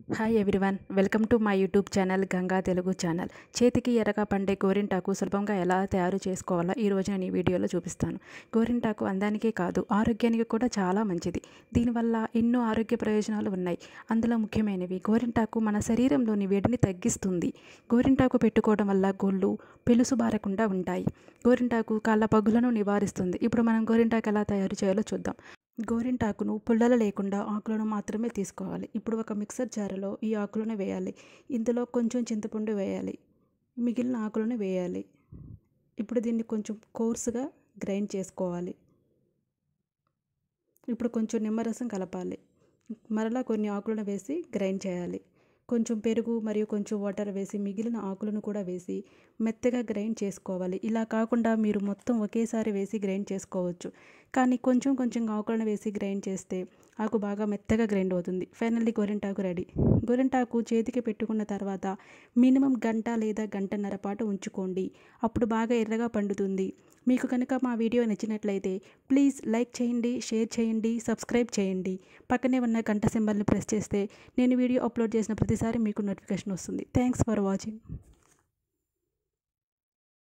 hi everyone welcome to my YouTube channel Ganga Telugu channel చేతికి ఎర్రగా పండే గోరింటాకు సులభంగా ఎలా తయారు చేసుకోవాలో ఈ రోజు నేను ఈ వీడియోలో చూపిస్తాను గోరింటాకు అందానికే కాదు ఆరోగ్యానికి కూడా చాలా మంచిది దీనివల్ల ఎన్నో ఆరోగ్య ప్రయోజనాలు ఉన్నాయి అందులో ముఖ్యమైనవి గోరింటాకు మన శరీరంలోని వేడిని తగ్గిస్తుంది గోరింటాకు పెట్టుకోవడం వల్ల గోళ్ళు పెలుసు బారకుండా ఉంటాయి గోరింటాకు కాళ్ళ పగులను నివారిస్తుంది ఇప్పుడు మనం గోరింటాకు ఎలా తయారు చేయాలో చూద్దాం గోరింటాకును పుల్లలు లేకుండా ఆకులను మాత్రమే తీసుకోవాలి ఇప్పుడు ఒక మిక్సర్ జారులో ఈ ఆకులను వేయాలి ఇందులో కొంచెం చింతపండు వేయాలి మిగిలిన ఆకులను వేయాలి ఇప్పుడు దీన్ని కొంచెం కోర్సుగా గ్రైండ్ చేసుకోవాలి ఇప్పుడు కొంచెం నిమ్మరసం కలపాలి మరలా కొన్ని ఆకులను వేసి గ్రైండ్ చేయాలి కొంచెం పెరుగు మరియు కొంచెం వాటర్ వేసి మిగిలిన ఆకులను కూడా వేసి మెత్తగా గ్రైండ్ చేసుకోవాలి ఇలా కాకుండా మీరు మొత్తం ఒకేసారి వేసి గ్రైండ్ చేసుకోవచ్చు కానీ కొంచెం కొంచెం ఆకులను వేసి గ్రైండ్ చేస్తే ఆకు బాగా మెత్తగా గ్రైండ్ అవుతుంది ఫైనల్లీ గోరింటాకు రెడీ గోరింటాకు చేతికి పెట్టుకున్న తర్వాత మినిమం గంట లేదా గంటన్నర పాటు ఉంచుకోండి అప్పుడు బాగా ఎర్రగా పండుతుంది మీకు కనుక మా వీడియో నచ్చినట్లయితే ప్లీజ్ లైక్ చేయండి షేర్ చేయండి సబ్స్క్రైబ్ చేయండి పక్కనే ఉన్న గంట సింబల్ని ప్రెస్ చేస్తే నేను వీడియో అప్లోడ్ చేసిన ప్రతిసారి మీకు నోటిఫికేషన్ వస్తుంది థ్యాంక్స్ ఫర్ వాచింగ్